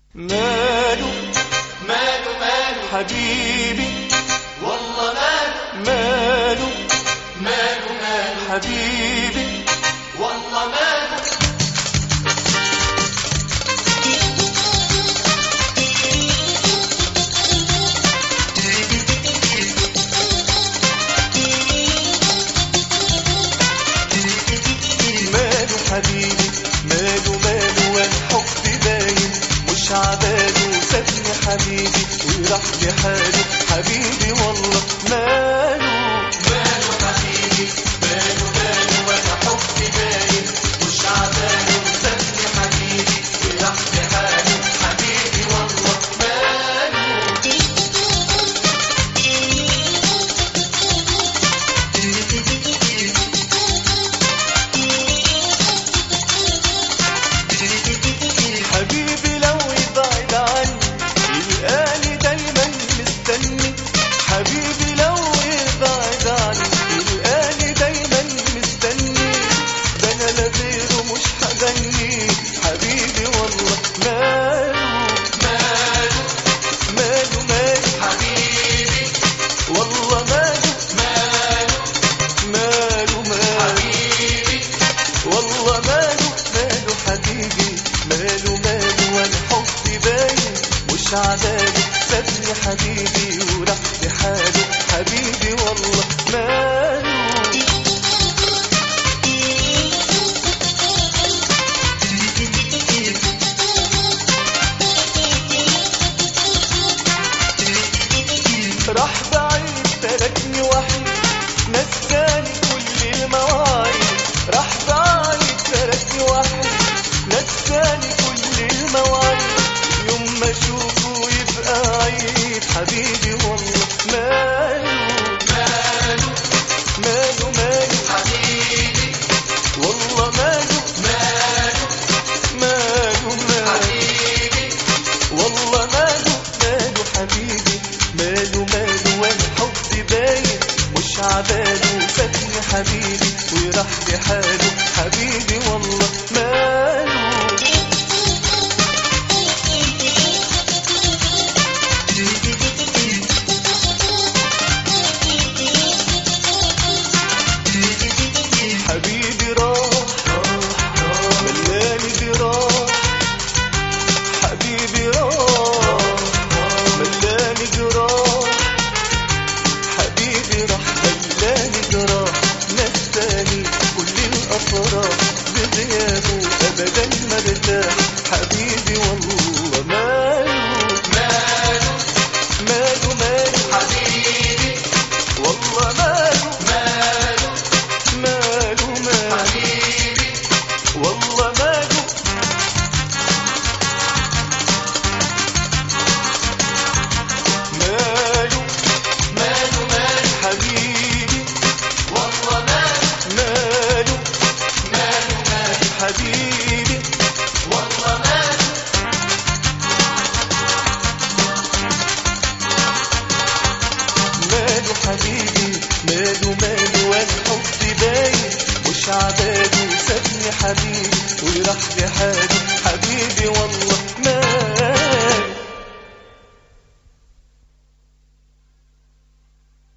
ماله ماله ماله حبيبي والله ماله ماله ماله ماله حبيبي والله ماله ماله حبيبي ماله ماله والحب باين مش عباله سابني حبيبي وراح لحاله حبيبي والله ماله ماله حبيبي ماله ماله وانا حبي باين مش عباله سابني حبيبي وراح لحاله حبيبي والله ماله حبيبي لو يبعد عني يلقاني دايما مستني حبيبي لو يبعد عني يلقاني دايما مستني ده انا لا غيره مش هغني حبيبي والله ماله ماله ماله ماله حبيبي والله ماله ماله ماله ماله حبيبي والله ماله ماله حبيبي ماله ماله وانا حبي باين مش عباله سابني حبيبي وراح لحاله حبيبي والله ماله راح بعيد تركني وحيد نساني كل المواعيد راح بعيد تركني وحيد نساني كل المواعيد يوم ما اشوفه يبقى عيد حبيبي والله ماله ماله ماله ماله حبيبي والله ماله ماله ماله ماله حبيبي والله ماله ماله حبيبي ماله ماله وانا حبي باين مش عباله سابني حبيبي وراح لحاله حبيبي والله ماله حبيبي راح ملاني جراح حبيبي راح ملاني جراح حبيبي راح ملاني جراح نساني كل الافراح بغيابه ابدا ما ارتاح حبيبي والله ماله ماله ماله ماله حبيبي والله ماله ماله ماله ماله حبيبي والله ماله ماله ماله ماله حبيبي والله ماله ماله ماله ماله حبيبي والله ماله ماله حبيبي ماله ماله والحب باين مش عباله سابني حبيبي وراح لحاله